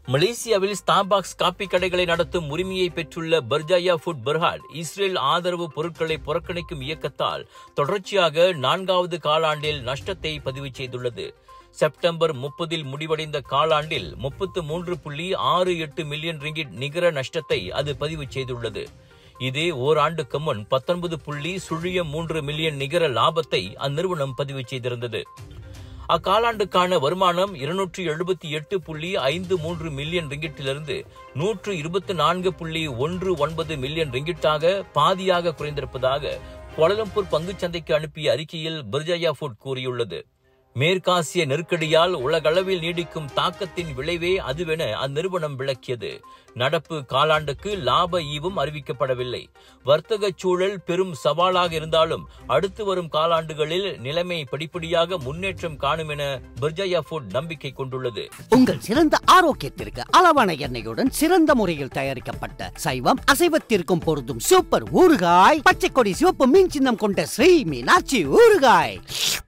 மலேசியாவில் Starbucks copy கடைகளை நடத்தும் உரிமையை பெற்றுள்ள பர்ஜாயா ஃபுட் பெர்ஹாட் இஸ்ரேல் ஆதரவு பொருட்களை புறக்கணிக்கும் இயக்கத்தால் தொடர்ச்சியாக நான்காவது காலாண்டில் நஷ்டத்தை பதிவு செய்துள்ளது செப்டம்பர் முப்பதில் முடிவடைந்த காலாண்டில் முப்பத்து மூன்று புள்ளி ஆறு எட்டு மில்லியன் ரிங்கிட் நிகர நஷ்டத்தை அது பதிவு செய்துள்ளது இதே ஓராண்டுக்கு முன் பத்தொன்பது புள்ளி சுழியம் மூன்று மில்லியன் நிகர லாபத்தை அந்நிறுவனம் பதிவு செய்திருந்தது அக்காலாண்டுக்கான வருமானம் இருநூற்றி எழுபத்தி எட்டு புள்ளி ஐந்து மூன்று மில்லியன் ரிங்கிட்டிலிருந்து நூற்று இருபத்தி நான்கு புள்ளி ஒன்று ஒன்பது மில்லியன் ரிங்கிட்டாக பாதியாக குறைந்திருப்பதாக கோலலம்பூர் பங்குச்சந்தைக்கு அனுப்பிய அறிக்கையில் பிர்ஜயா ஃபுட் கூறியுள்ளது மேற்காசிய நெருக்கடியால் உலகளவில் நீடிக்கும் தாக்கத்தின் விளைவே அதுவென அந்நிறுவனம் விளக்கியது நடப்பு காலாண்டுக்கு லாப ஈவும் அறிவிக்கப்படவில்லை வர்த்தக சூழல் பெரும் சவாலாக இருந்தாலும் அடுத்து வரும் காலாண்டுகளில் நிலைமை படிப்படியாக முன்னேற்றம் காணும் என பிர்ஜயா ஃபுட் நம்பிக்கை கொண்டுள்ளது உங்கள் சிறந்த ஆரோக்கியத்திற்கு அளவான எண்ணெயுடன் சிறந்த முறையில் தயாரிக்கப்பட்ட சைவம் அசைவத்திற்கும் பொருந்தும் சூப்பர் ஊறுகாய் பச்சை கொடி சிவப்பு மீன் சின்னம் கொண்ட ஸ்ரீ மீனாட்சி ஊறுகாய்